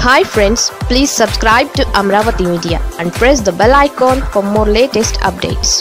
hi friends please subscribe to Amaravati media and press the bell icon for more latest updates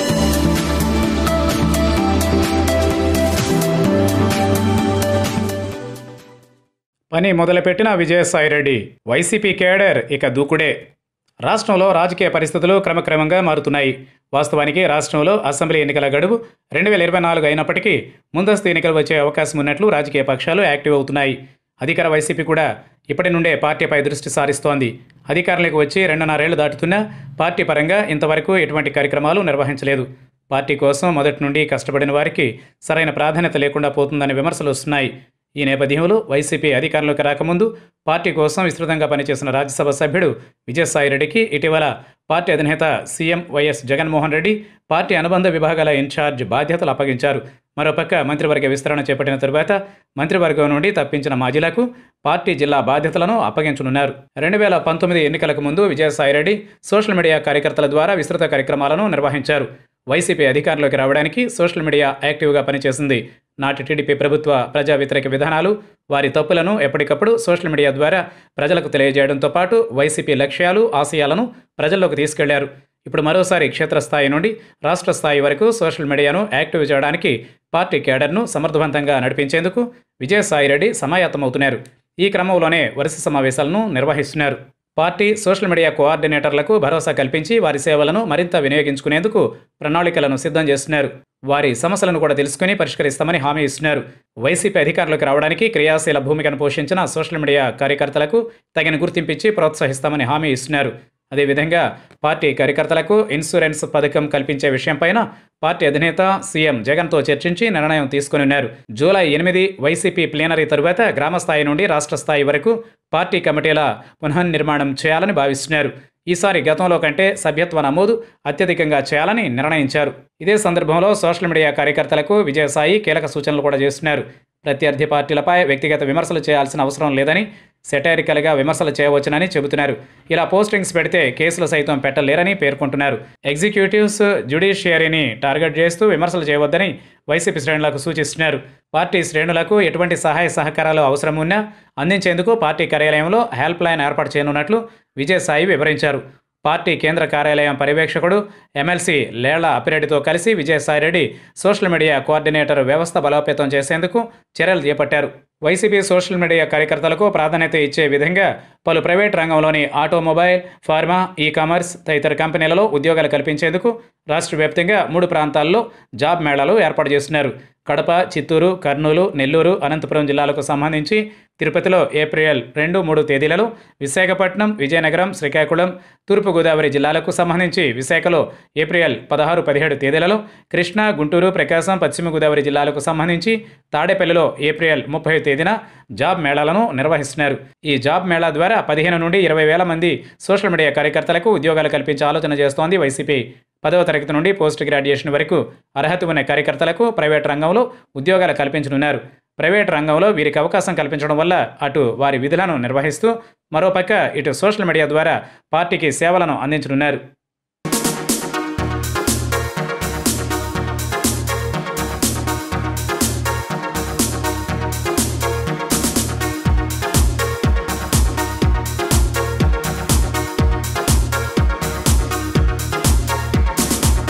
పని మొదలుపెట్టిన Vijayasai Reddy YCP cadre ఇక దూకుడే రాష్ట్రంలో రాజకీయ పరిస్థితులు క్రమక్రమంగా మారుతున్నాయి వాస్తవానికి రాష్ట్రంలో అసెంబ్లీ ఎన్నికల గడువు రెండు వేల ఇరవై నాలుగు అయినప్పటికీ ముందస్తు ఎన్నికలు వచ్చే అవకాశం ఉన్నట్లు రాజకీయ పక్షాలు యాక్టివ్ అవుతున్నాయి అధికార వైసీపీ కూడా ఇప్పటి నుండే పార్టీపై దృష్టి సారిస్తోంది అధికారంలోకి వచ్చి రెండున్నరేళ్లు దాటుతున్నా పార్టీ పరంగా ఇంతవరకు ఎటువంటి కార్యక్రమాలు నిర్వహించలేదు పార్టీ కోసం మొదటి నుండి కష్టపడిన వారికి సరైన ప్రాధాన్యత లేకుండా పోతుందనే విమర్శలు వస్తున్నాయి ఈ నేపథ్యంలో వైసీపీ అధికారంలోకి రాకముందు పార్టీ కోసం విస్తృతంగా పనిచేసిన రాజ్యసభ సభ్యుడు విజయసాయిరెడ్డికి ఇటీవల పార్టీ అధినేత సీఎం వైఎస్ జగన్మోహన్ రెడ్డి పార్టీ అనుబంధ విభాగాల ఇన్ఛార్జ్ బాధ్యతలు అప్పగించారు మరోపక్క మంత్రివర్గ విస్తరణ చేపట్టిన తరువాత మంత్రివర్గం నుండి తప్పించిన మాజీలకు పార్టీ జిల్లా బాధ్యతలను అప్పగించనున్నారు రెండు వేల పంతొమ్మిది ఎన్నికలకు ముందు విజయసాయిరెడ్డి సోషల్ మీడియా కార్యకర్తల ద్వారా విస్తృత కార్యక్రమాలను నిర్వహించారు వైసీపీ అధికారంలోకి రావడానికి సోషల్ మీడియా యాక్టివ్గా పనిచేసింది నాటి టీడీపీ ప్రభుత్వ ప్రజా వ్యతిరేక విధానాలు వారి తప్పులను ఎప్పటికప్పుడు సోషల్ మీడియా ద్వారా ప్రజలకు తెలియజేయడంతో పాటు వైసీపీ లక్ష్యాలు ఆశయాలను ప్రజల్లోకి తీసుకెళ్లారు ఇప్పుడు మరోసారి క్షేత్రస్థాయి నుండి రాష్ట్ర స్థాయి వరకు సోషల్ మీడియాను యాక్టివ్ చేయడానికి పార్టీ కేడర్ను సమర్థవంతంగా నడిపించేందుకు విజయసాయిరెడ్డి సమాయత్తమవుతున్నారు ఈ క్రమంలోనే వరుస సమావేశాలను నిర్వహిస్తున్నారు పార్టీ సోషల్ మీడియా కోఆర్డినేటర్లకు భరోసా కల్పించి వారి సేవలను మరింత వినియోగించుకునేందుకు ప్రణాళికలను సిద్ధం చేస్తున్నారు వారి సమస్యలను కూడా తెలుసుకుని పరిష్కరిస్తామని హామీ ఇస్తున్నారు వైసీపీ అధికారంలోకి రావడానికి క్రియాశీల భూమికను పోషించిన సోషల్ మీడియా కార్యకర్తలకు తగిన గుర్తింపిచ్చి ప్రోత్సహిస్తామని హామీ ఇస్తున్నారు అదేవిధంగా పార్టీ కార్యకర్తలకు ఇన్సూరెన్స్ పథకం కల్పించే విషయంపైన పార్టీ అధినేత సీఎం జగన్తో చర్చించి నిర్ణయం తీసుకున్నారు జూలై ఎనిమిది వైసీపీ ప్లీనరీ తరువాత గ్రామ స్థాయి నుండి రాష్ట్ర స్థాయి వరకు పార్టీ కమిటీల పునర్నిర్మాణం చేయాలని భావిస్తున్నారు ఈసారి గతంలో కంటే సభ్యత్వ నమోదు అత్యధికంగా చేయాలని నిర్ణయించారు ఇదే సందర్భంలో సోషల్ మీడియా కార్యకర్తలకు విజయసాయి కీలక సూచనలు కూడా చేస్తున్నారు ప్రత్యర్థి పార్టీలపై వ్యక్తిగత విమర్శలు చేయాల్సిన అవసరం లేదని సెటారికల్గా విమర్శలు చేయవచ్చునని చెబుతున్నారు ఇలా పోస్టింగ్స్ పెడితే కేసులు సైతం పెట్టలేరని పేర్కొంటున్నారు ఎగ్జిక్యూటివ్స్ జ్యుడిషియరీని టార్గెట్ చేస్తూ విమర్శలు చేయవద్దని వైసీపీ శ్రేణులకు సూచిస్తున్నారు పార్టీ శ్రేణులకు ఎటువంటి సహాయ సహకారాలు అవసరం ఉన్నా అందించేందుకు పార్టీ కార్యాలయంలో హెల్ప్ లైన్ ఏర్పాటు చేయనున్నట్లు విజయసాయి వివరించారు పార్టీ కేంద్ర కార్యాలయం పర్యవేక్షకుడు ఎమ్మెల్సీ లేళ్ల అప్పిరెడ్డితో కలిసి విజయసాయిరెడ్డి సోషల్ మీడియా కోఆర్డినేటర్ వ్యవస్థ బలోపేతం చేసేందుకు చర్యలు చేపట్టారు వైసీపీ సోషల్ మీడియా కార్యకర్తలకు ప్రాధాన్యత ఇచ్చే విధంగా పలు ప్రైవేట్ రంగంలోని ఆటోమొబైల్ ఫార్మా ఈ కామర్స్ తదితర కంపెనీలలో ఉద్యోగాలు కల్పించేందుకు రాష్ట్ర వ్యాప్తంగా మూడు ప్రాంతాల్లో జాబ్ మేళాలు ఏర్పాటు చేస్తున్నారు కడప చిత్తూరు కర్నూలు నెల్లూరు అనంతపురం జిల్లాలకు సంబంధించి తిరుపతిలో ఏప్రిల్ రెండు మూడు తేదీలలో విశాఖపట్నం విజయనగరం శ్రీకాకుళం తూర్పుగోదావరి జిల్లాలకు సంబంధించి విశాఖలో ఏప్రిల్ పదహారు పదిహేడు తేదీలలో కృష్ణా గుంటూరు ప్రకాశం పశ్చిమ గోదావరి జిల్లాలకు సంబంధించి తాడేపల్లిలో ఏప్రిల్ ముప్పై తేదీన జాబ్ మేళాలను నిర్వహిస్తున్నారు ఈ జాబ్ మేళా ద్వారా పదిహేను నుండి ఇరవై వేల మంది సోషల్ మీడియా కార్యకర్తలకు ఉద్యోగాలు కల్పించే ఆలోచన చేస్తోంది వైసీపీ పదవ తరగతి నుండి పోస్ట్ గ్రాడ్యుయేషన్ వరకు అర్హత ఉన్న కార్యకర్తలకు ప్రైవేట్ రంగంలో ఉద్యోగాలు కల్పించనున్నారు ప్రైవేట్ రంగంలో వీరికి అవకాశం కల్పించడం వల్ల అటు వారి విధులను నిర్వహిస్తూ మరోపక్క ఇటు సోషల్ మీడియా ద్వారా పార్టీకి సేవలను అందించనున్నారు